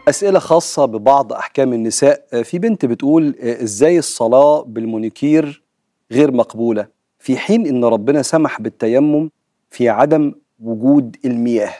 أسئلة خاصة ببعض أحكام النساء في بنت بتقول إزاي الصلاة بالمونيكير غير مقبولة في حين إن ربنا سمح بالتيمم في عدم وجود المياه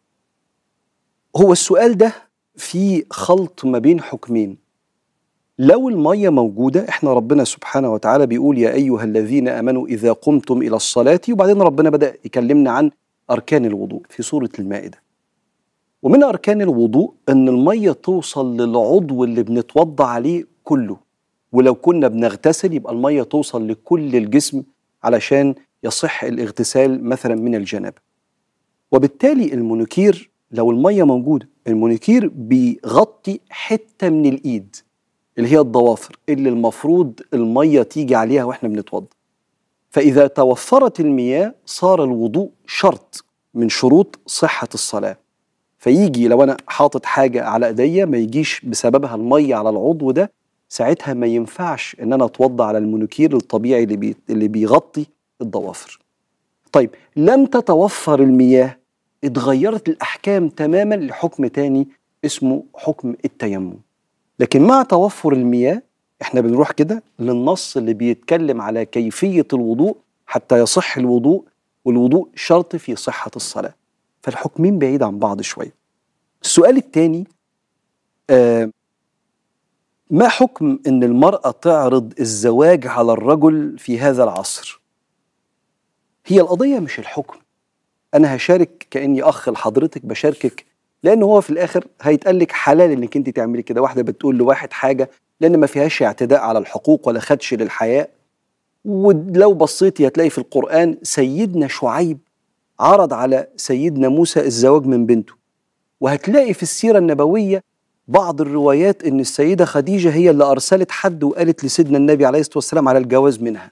هو السؤال ده في خلط ما بين حكمين لو المية موجودة احنا ربنا سبحانه وتعالى بيقول يا أيها الذين آمنوا إذا قمتم إلى الصلاة وبعدين ربنا بدأ يكلمنا عن أركان الوضوء في سورة المائدة ومن أركان الوضوء أن المية توصل للعضو اللي بنتوضى عليه كله ولو كنا بنغتسل يبقى المية توصل لكل الجسم علشان يصح الاغتسال مثلا من الجنابة وبالتالي المونوكير لو المية موجودة المونوكير بيغطي حتة من الإيد اللي هي الضوافر اللي المفروض المية تيجي عليها واحنا بنتوضى فإذا توفرت المياه صار الوضوء شرط من شروط صحة الصلاة فيجي لو أنا حاطط حاجة على إيديا ما يجيش بسببها المية على العضو ده ساعتها ما ينفعش إن أنا أتوضى على المونوكير الطبيعي اللي, بي... اللي بيغطي الضوافر طيب لم تتوفر المياه اتغيرت الأحكام تماما لحكم تاني اسمه حكم التيمم لكن مع توفر المياه احنا بنروح كده للنص اللي بيتكلم على كيفية الوضوء حتى يصح الوضوء والوضوء شرط في صحة الصلاة فالحكمين بعيد عن بعض شوية السؤال الثاني آه ما حكم ان المرأة تعرض الزواج على الرجل في هذا العصر هي القضية مش الحكم انا هشارك كاني اخ لحضرتك بشاركك لان هو في الاخر هيتقال لك حلال انك انت تعملي كده واحده بتقول لواحد حاجه لان ما فيهاش اعتداء على الحقوق ولا خدش للحياء ولو بصيتي هتلاقي في القران سيدنا شعيب عرض على سيدنا موسى الزواج من بنته وهتلاقي في السيره النبويه بعض الروايات ان السيده خديجه هي اللي ارسلت حد وقالت لسيدنا النبي عليه الصلاه والسلام على الجواز منها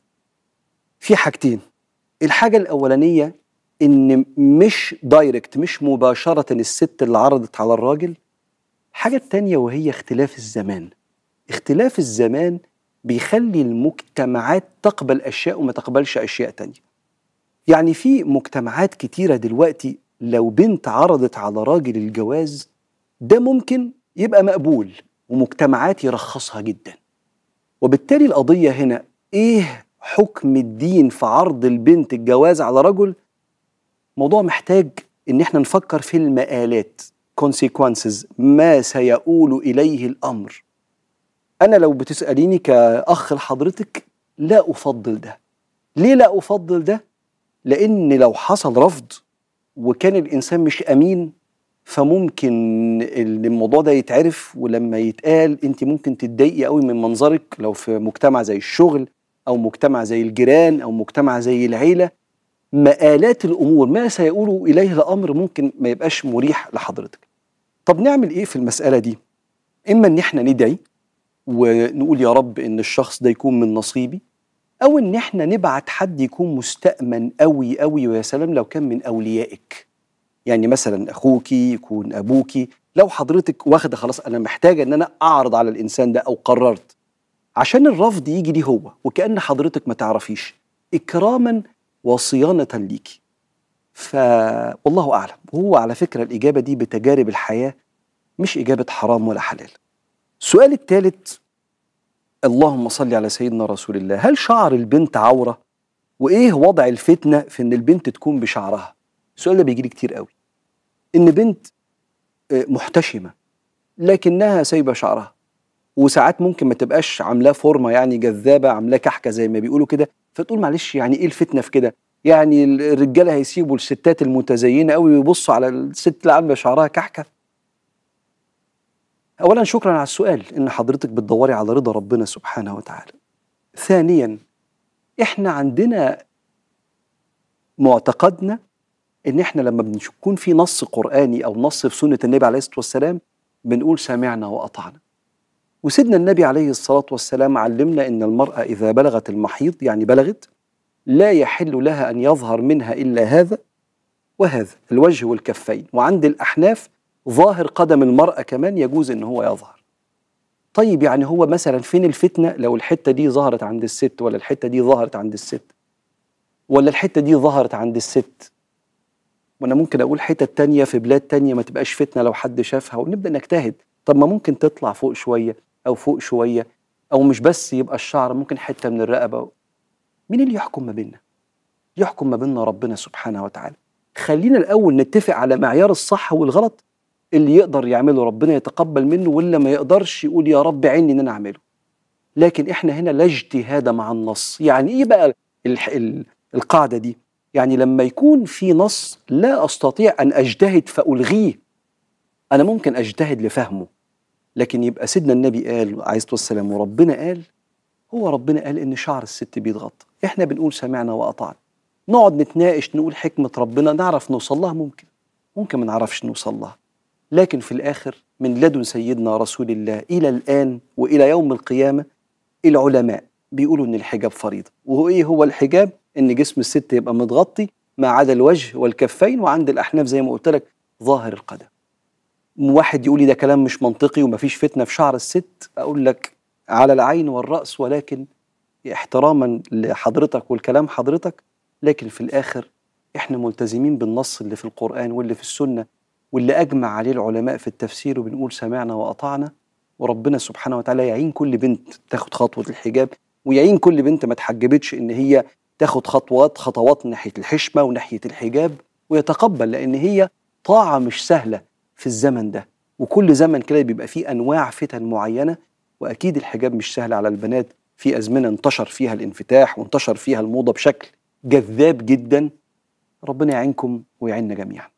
في حاجتين الحاجه الاولانيه ان مش دايركت مش مباشره الست اللي عرضت على الراجل الحاجه التانيه وهي اختلاف الزمان اختلاف الزمان بيخلي المجتمعات تقبل اشياء وما تقبلش اشياء تانية يعني في مجتمعات كتيره دلوقتي لو بنت عرضت على راجل الجواز ده ممكن يبقى مقبول ومجتمعات يرخصها جدا وبالتالي القضيه هنا ايه حكم الدين في عرض البنت الجواز على رجل موضوع محتاج ان احنا نفكر في المآلات consequences ما سيؤول اليه الامر انا لو بتساليني كاخ لحضرتك لا افضل ده ليه لا افضل ده لان لو حصل رفض وكان الانسان مش امين فممكن الموضوع ده يتعرف ولما يتقال انت ممكن تتضايقي قوي من منظرك لو في مجتمع زي الشغل او مجتمع زي الجيران او مجتمع زي العيله مآلات الامور ما سيقول اليه الامر ممكن ما يبقاش مريح لحضرتك. طب نعمل ايه في المساله دي؟ اما ان احنا ندعي ونقول يا رب ان الشخص ده يكون من نصيبي او ان احنا نبعت حد يكون مستأمن قوي قوي ويا سلام لو كان من اوليائك. يعني مثلا اخوكي يكون ابوكي لو حضرتك واخده خلاص انا محتاجه ان انا اعرض على الانسان ده او قررت عشان الرفض يجي ليه هو وكأن حضرتك ما تعرفيش إكراما وصيانة ليكي ف والله أعلم وهو على فكرة الإجابة دي بتجارب الحياة مش إجابة حرام ولا حلال السؤال الثالث اللهم صل على سيدنا رسول الله هل شعر البنت عورة وإيه وضع الفتنة في إن البنت تكون بشعرها السؤال ده بيجي لي كتير قوي إن بنت محتشمة لكنها سايبة شعرها وساعات ممكن ما تبقاش عاملاه فورمه يعني جذابه عاملاه كحكه زي ما بيقولوا كده فتقول معلش يعني ايه الفتنه في كده؟ يعني الرجاله هيسيبوا الستات المتزينه قوي ويبصوا على الست اللي عامله شعرها كحكه؟ اولا شكرا على السؤال ان حضرتك بتدوري على رضا ربنا سبحانه وتعالى. ثانيا احنا عندنا معتقدنا ان احنا لما بنكون في نص قراني او نص في سنه النبي عليه الصلاه والسلام بنقول سمعنا واطعنا. وسيدنا النبي عليه الصلاة والسلام علمنا أن المرأة إذا بلغت المحيض يعني بلغت لا يحل لها أن يظهر منها إلا هذا وهذا الوجه والكفين وعند الأحناف ظاهر قدم المرأة كمان يجوز أن هو يظهر طيب يعني هو مثلا فين الفتنة لو الحتة دي ظهرت عند الست ولا الحتة دي ظهرت عند الست ولا الحتة دي ظهرت عند الست وانا ممكن اقول حتت تانية في بلاد تانية ما تبقاش فتنة لو حد شافها ونبدأ نجتهد طب ما ممكن تطلع فوق شويه او فوق شويه او مش بس يبقى الشعر ممكن حته من الرقبه مين اللي يحكم ما بيننا يحكم ما بيننا ربنا سبحانه وتعالى خلينا الاول نتفق على معيار الصح والغلط اللي يقدر يعمله ربنا يتقبل منه واللي ما يقدرش يقول يا رب عيني ان انا اعمله لكن احنا هنا لا اجتهاد مع النص يعني ايه بقى القاعده دي يعني لما يكون في نص لا استطيع ان اجتهد فالغيه انا ممكن اجتهد لفهمه لكن يبقى سيدنا النبي قال عليه الصلاه والسلام وربنا قال هو ربنا قال ان شعر الست بيتغطى احنا بنقول سمعنا واطعنا نقعد نتناقش نقول حكمه ربنا نعرف نوصل لها ممكن ممكن ما نعرفش نوصل لها لكن في الاخر من لدن سيدنا رسول الله الى الان والى يوم القيامه العلماء بيقولوا ان الحجاب فريضه وهو ايه هو الحجاب ان جسم الست يبقى متغطي ما عدا الوجه والكفين وعند الاحناف زي ما قلت لك ظاهر القدم واحد يقول لي ده كلام مش منطقي ومفيش فتنه في شعر الست اقول لك على العين والراس ولكن احتراما لحضرتك والكلام حضرتك لكن في الاخر احنا ملتزمين بالنص اللي في القران واللي في السنه واللي اجمع عليه العلماء في التفسير وبنقول سمعنا واطعنا وربنا سبحانه وتعالى يعين كل بنت تاخد خطوه الحجاب ويعين كل بنت ما تحجبتش ان هي تاخد خطوات خطوات ناحيه الحشمه وناحيه الحجاب ويتقبل لان هي طاعه مش سهله في الزمن ده وكل زمن كده بيبقى فيه انواع فتن معينه واكيد الحجاب مش سهل على البنات في ازمنه انتشر فيها الانفتاح وانتشر فيها الموضه بشكل جذاب جدا ربنا يعينكم ويعيننا جميعا